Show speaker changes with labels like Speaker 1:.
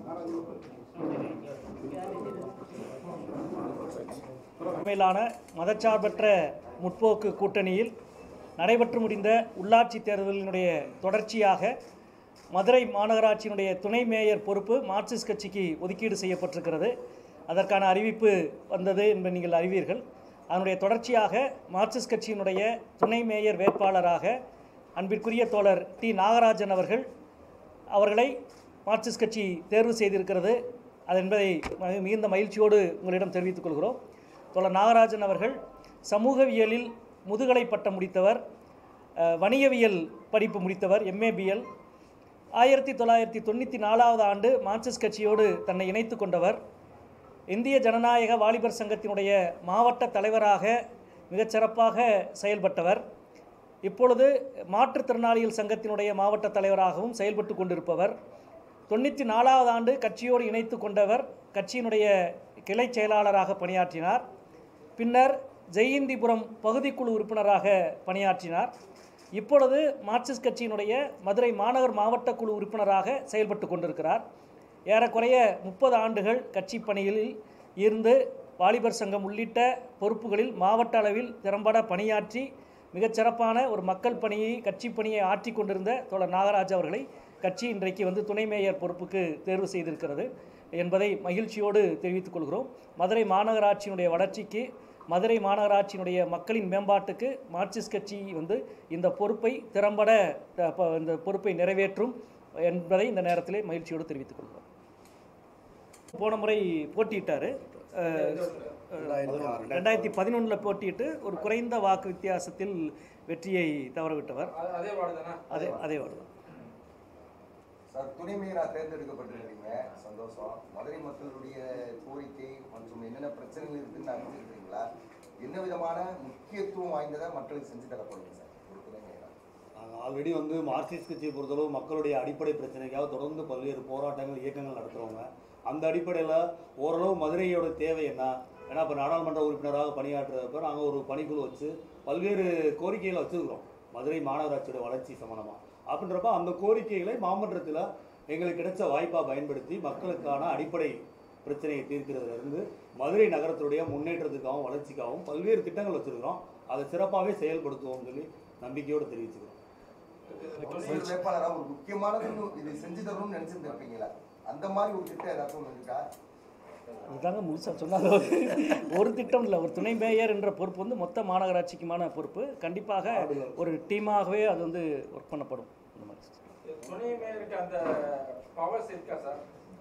Speaker 1: தலைமையிலான மதச்சார்பற்ற முற்போக்கு கூட்டணியில் நடைபெற்று முடிந்த உள்ளாட்சி தேர்தலினுடைய தொடர்ச்சியாக மதுரை மாநகராட்சியினுடைய துணை மேயர் பொறுப்பு மார்க்சிஸ்ட் கட்சிக்கு ஒதுக்கீடு செய்யப்பட்டிருக்கிறது அதற்கான அறிவிப்பு வந்தது என்பதை நீங்கள் அறிவீர்கள் அதனுடைய தொடர்ச்சியாக மார்க்சிஸ்ட் கட்சியினுடைய துணை மேயர் வேட்பாளராக அன்பிற்குரிய தோழர் டி நாகராஜன் அவர்கள் அவர்களை மார்க்சிஸ்ட் கட்சி தேர்வு செய்திருக்கிறது அது என்பதை ம- மிகுந்த மகிழ்ச்சியோடு உங்களிடம் தெரிவித்துக் கொள்கிறோம் தோழர் நாகராஜன் அவர்கள் சமூகவியலில் முதுகலை பட்டம் முடித்தவர் அஹ், வணிகவியல் படிப்பு முடித்தவர் எம்ஏபிஎல் ஆயிரத்தி தொள்ளாயிரத்தி தொண்ணூற்றி நாலாவது ஆண்டு மார்க்சிஸ்ட் கட்சியோடு தன்னை இணைத்து கொண்டவர் இந்திய ஜனநாயக வாலிபர் சங்கத்தினுடைய மாவட்ட தலைவராக மிகச் சிறப்பாக செயல்பட்டவர் இப்பொழுது மாற்றுத்திறனாளிகள் சங்கத்தினுடைய மாவட்ட தலைவராகவும் செயல்பட்டு கொண்டிருப்பவர் தொண்ணூற்றி நாலாவது ஆண்டு கட்சியோடு இணைத்து கொண்டவர் கட்சியினுடைய கிளை செயலாளராக பணியாற்றினார் பின்னர் ஜெயந்திபுரம் பகுதிக்குழு உறுப்பினராக பணியாற்றினார் இப்பொழுது மார்க்சிஸ்ட் கட்சியினுடைய மதுரை மாநகர் மாவட்ட குழு உறுப்பினராக செயல்பட்டு கொண்டிருக்கிறார் ஏறக்குறைய முப்பது ஆண்டுகள் கட்சி பணியில் இருந்து வாலிபர் சங்கம் உள்ளிட்ட பொறுப்புகளில் மாவட்ட அளவில் திறம்பட பணியாற்றி மிகச் சிறப்பான ஒரு மக்கள் பணியை கட்சி பணியை ஆற்றி கொண்டிருந்த தோழர் நாகராஜ் அவர்களை கட்சி இன்றைக்கு வந்து துணை மேயர் பொறுப்புக்கு தேர்வு செய்திருக்கிறது என்பதை மகிழ்ச்சியோடு தெரிவித்துக் கொள்கிறோம் மதுரை மாநகராட்சியினுடைய வளர்ச்சிக்கு மதுரை மாநகராட்சியினுடைய மக்களின் மேம்பாட்டுக்கு மார்க்சிஸ்ட் கட்சி வந்து இந்த பொறுப்பை திறம்பட த- ப- இந்த பொறுப்பை நிறைவேற்றும் என்பதை இந்த நேரத்திலே மகிழ்ச்சியோடு தெரிவித்துக் கொள்கிறோம் போன முறை போட்டியிட்டார் ரெண்டாயிரத்தி பதினொன்றில் போட்டியிட்டு ஒரு குறைந்த வாக்கு வித்தியாசத்தில் வெற்றியை தவறவிட்டவர்
Speaker 2: அது- அதே வார்டு தானே
Speaker 1: அதே அதே வருடம்
Speaker 3: சார் துணை மேயரா தேர்ந்தெடுக்கப்பட்டிருக்கீங்க சந்தோஷம் மதுரை மக்களுடைய கோரிக்கை மற்றும் என்னென்ன பிரச்சனைகள் இருக்குன்னு நான் புரிஞ்சுக்கிறீங்களா என்ன விதமான முக்கியத்துவம் வாய்ந்ததை மக்களுக்கு செஞ்சு தர போறீங்க சார் ஒரு துணை மேயரா
Speaker 4: நாங்கள் ஆல்ரெடி வந்து மார்க்சிஸ்ட் கட்சியை பொறுத்தளவு மக்களுடைய அடிப்படை பிரச்சனைக்காக தொடர்ந்து பல்வேறு போராட்டங்கள் இயக்கங்கள் நடத்துகிறவங்க அந்த அடிப்படையில் ஓரளவு மதுரையோட தேவை என்ன ஏன்னா இப்போ நாடாளுமன்ற உறுப்பினராக பணியாற்றுறப்ப நாங்கள் ஒரு பணிக்குழு வச்சு பல்வேறு கோரிக்கைகளை வச்சுருக்கிறோம் மதுரை மாநகராட்சியோட வளர்ச்சி சம்மந்தமாக அப்படின்றப்ப அந்த கோரிக்கைகளை மாமன்றத்தில் எங்களுக்கு கிடைச்ச வாய்ப்பாக பயன்படுத்தி மக்களுக்கான அடிப்படை பிரச்சனையை தீர்க்கிறதுல இருந்து மதுரை நகரத்துடைய முன்னேற்றத்துக்காகவும் வளர்ச்சிக்காகவும் பல்வேறு திட்டங்கள் வச்சுருக்கிறோம் அதை சிறப்பாகவே செயல்படுத்துவோம்னு சொல்லி நம்பிக்கையோடு தெரிவிச்சுக்கிறோம்
Speaker 3: ஒரு வேட்பாளரா ஒரு முக்கியமானது இது செஞ்சு தரணும்னு நினைச்சிருந்திருப்பீங்களா அந்த மாதிரி ஒரு திட்டம் ஏதாச்சும் ஒண்ணு இருக்கா
Speaker 1: இதுதாங்க முழுசாக சொன்னாங்க ஒரு திட்டம் இல்லை ஒரு துணை மேயர் என்ற பொறுப்பு வந்து மொத்த மாநகராட்சிக்குமான பொறுப்பு கண்டிப்பாக ஒரு டீமாகவே அது வந்து ஒர்க் பண்ணப்படும் இந்த மாதிரி
Speaker 2: துணை மேயருக்கு அந்த பவர்ஸ் இருக்கா சார்